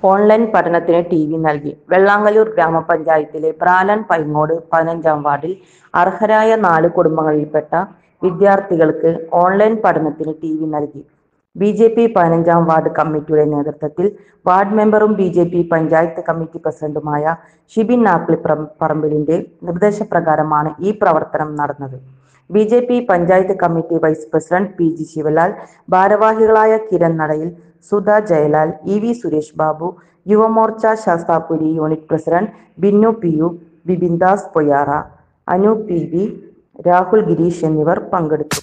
online പഠനത്തിന് T V നൽകി വെള്ളാങ്കല്ലൂർ ഗ്രാമപഞ്ചായത്തിലെ ബ്രാലൻ പൈങ്ങോട് പതിനഞ്ചാം വാർഡിൽ അർഹരായ നാല് കുടുംബങ്ങളിൽപ്പെട്ട വിദ്യാർത്ഥികൾക്ക് ഓൺലൈൻ പഠനത്തിന് ടി വി നൽകി ബി ജെ പി പതിനഞ്ചാം വാർഡ് കമ്മിറ്റിയുടെ നേതൃത്വത്തിൽ വാർഡ് മെമ്പറും B J P panchayat committee പ്രസിഡന്റുമായ ഷിബിൻ നാപ്പിളി പ്ര- പറമ്പിലിന്റെ നിർദ്ദേശപ്രകാരമാണ് ഈ പ്രവർത്തനം നടന്നത് B J P panchayat committee vice president P G Sivalal ഭാരവാഹികളായ കിരൺ നടയിൽ Sudha Jayalal E V Suresh Babu Yuvamorcha Sasthapuri unit president Binnu P U Bibindas Poyyara Anu P V Rahul Girish എന്നിവർ പങ്കെടുത്തു